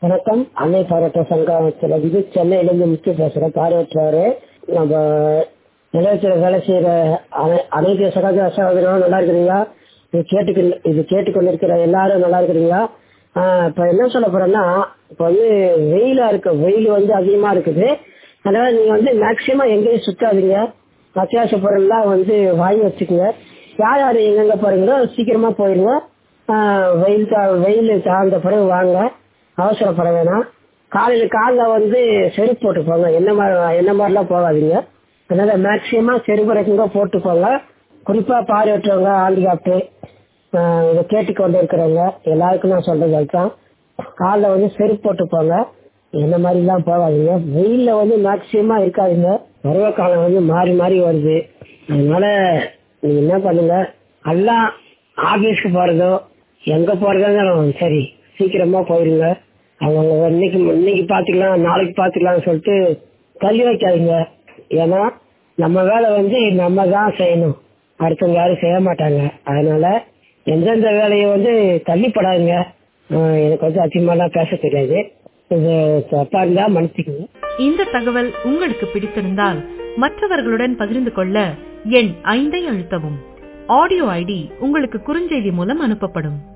வணக்கம் அன்னை பாராட்ட சங்கத்துல இருந்து சென்னையிலேருந்து முக்கிய பேசுறேன் பார்வையற்றவர் நம்ம நிலையத்தில் வேலை செய்யற அனை- அனைத்து சகோதர சகோதரர்களும் நல்லா இருக்கிறீங்களா இது கேட்டுக்கு இது கேட்டுக்கொண்டிருக்கிற எல்லாரும் நல்லா இருக்கிறீங்களா ஆஹ் இப்ப என்ன சொல்ல போறேன்னா இப்ப வந்து வெயிலா இருக்கு வெயில் வந்து அதிகமா இருக்குது அதனால நீங்க வந்து மேக்சிமம் எங்கேயும் சுத்தாதீங்க அத்தியாவசிய பொருள்லாம் வந்து வாங்கி வச்சுக்கோங்க யார் யார் எங்கெங்க போறீங்களோ சீக்கிரமா போயிருங்க ஆஹ் வெயில் தா- வெயில் தாழ்ந்த பிறகு வாங்க அவசரப்பட வேணாம் காலையில காலைல வந்து செருப்பு போட்டு போங்க என்ன மாதிரி என்ன மாதிரிலாம் போகாதீங்க அதனால மேக்சிமம் செருப்பு ரெக்குங்க போட்டு போங்க குறிப்பா பார்வையற்றவங்க ஹேண்டிகாப்டு இதை கேட்டுக்கொண்டு இருக்கிறவங்க எல்லாருக்கும் நான் சொல்றது அதுதான் காலைல வந்து செருப்பு போட்டு போங்க என்ன மாதிரிலாம் போகாதீங்க வெயில்ல வந்து மேக்சிமமா இருக்காதீங்க பருவ காலம் வந்து மாறி மாறி வருது அதனால நீங்க என்ன பண்ணுங்க எல்லாம் ஆபீஸ்க்கு போறதோ எங்க போறதோ சரி சீக்கிரமா போயிருங்க அவங்க இன்னைக்கு இன்னைக்கு பாத்துக்கலாம் நாளைக்கு பாத்துக்கலாம்னு சொல்லிட்டு தள்ளி வைக்காதீங்க ஏன்னா நம்ம வேலை வந்து நம்ம தான் செய்யணும் அடுத்தவங்க யாரும் செய்ய மாட்டாங்க அதனால எந்தெந்த வேலையை வந்து தள்ளிப்படாதுங்க ஆஹ் எனக்கு வந்து அதிகமாலாம் பேச தெரியாது இது தப்பா இருந்தா மன்னிச்சுக்கோங்க இந்த தகவல் உங்களுக்கு பிடித்திருந்தால் மற்றவர்களுடன் பகிர்ந்து கொள்ள எண் ஐந்தை அழுத்தவும் ஆடியோ ஐடி உங்களுக்கு குறுஞ்செய்தி மூலம் அனுப்பப்படும்